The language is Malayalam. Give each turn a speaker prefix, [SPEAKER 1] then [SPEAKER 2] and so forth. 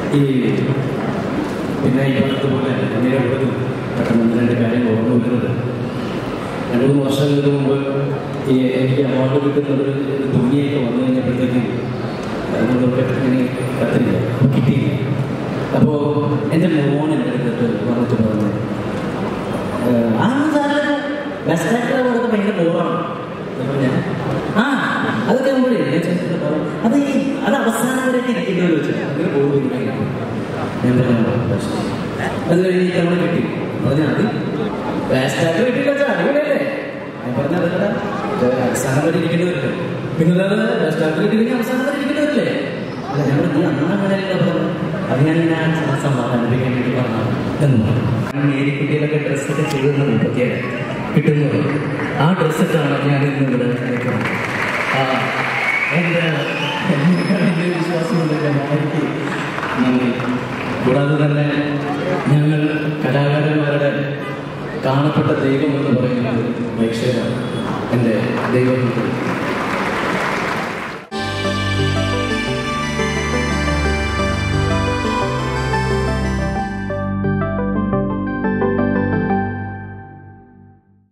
[SPEAKER 1] ഈ പിന്നെ ഈ പറഞ്ഞതുപോലെ പിന്നീട് കൊടുക്കും പെട്ടെന്ന് ഒന്ന് രണ്ട് കാര്യങ്ങൾ ഓർമ്മ വരുന്നത് രണ്ട് മൂന്ന് വർഷങ്ങൾക്ക് മുമ്പ് ഈ എനിക്ക് അവാർഡ് കിട്ടുന്ന ഒരു തുണിയൊക്കെ വന്നു കഴിഞ്ഞപ്പോഴത്തേക്കും അതുകൊണ്ടൊക്കെ ഇങ്ങനെ കത്തില്ല കിട്ടിയില്ല അപ്പോൾ എൻ്റെ മോൻ എൻ്റെ അടുത്തിട്ട് വന്നിട്ട് പറഞ്ഞു "ഏഹ്, ആ സാറേ ബെസ്റ്റ് ആക്ടർ കൊടുക്കാൻ ഭയങ്കര ബോറാണ് അപ്പോൾ ഞാൻ ആ അതൊക്കെ ആകുമ്പോഴേ ഞാൻ ചോദിച്ചിട്ട് പറഞ്ഞു അത് ഈ അത് അവസാനം വരെയൊക്കെ ഇരിക്കേണ്ടി വെച്ചു അങ്ങനെ ബോർ ഞാൻ പറഞ്ഞു ബെസ്റ്റ് അത് കഴിഞ്ഞ് നമ്മൾ കിട്ടി പറഞ്ഞാൽ മതി ബെസ്റ്റ് ആക്ടർ കിട്ടിയില്ല വെച്ചാൽ അടിപൊളിയല്ലേ ഞാൻ പറഞ്ഞ അതല്ല അവസാനം വരെ ഇരിക്കേണ്ടി വരില്ലേ പിന്നെ അത് ബെസ്റ്റ് ആക്ടർ കിട്ടിയില്ലെങ്കിൽ അവസാനം വരെ ഇരിക്കേണ്ടി വരില്ലേ അല്ല ഞാൻ പറഞ്ഞു, നീ അന്ന് അങ്ങനെയല്ല പറഞ്ഞു അത് ഞാൻ ഞാൻ സമാധാനിപ്പിക്കാൻ വേണ്ടി പറഞ്ഞു എന്ന് പറഞ്ഞു ഞാൻ മേരിക്കുട്ടിയിലൊക്കെ ഡ്രസ്സൊക്കെ ചെയ്തിരുന്ന മുപ്പത്തിയേഴ് കിട്ടുന്നത് ആ ഡ്രസ്സിട്ടാണ് ഞാൻ ഇന്ന് ഇവിടെ നിൽക്കുന്നത് ആ എൻ്റെ എൻ്റെ വിശ്വാസമുണ്ട് എൻ്റെ ഭാര്യയ്ക്ക് നന്ദി കൂടാതെ തന്നെ ഞങ്ങൾ കലാകാരന്മാരുടെ കാണപ്പെട്ട ദൈവം എന്ന് പറയുന്നത് പ്രേക്ഷകരാണ് എൻ്റെ ദൈവം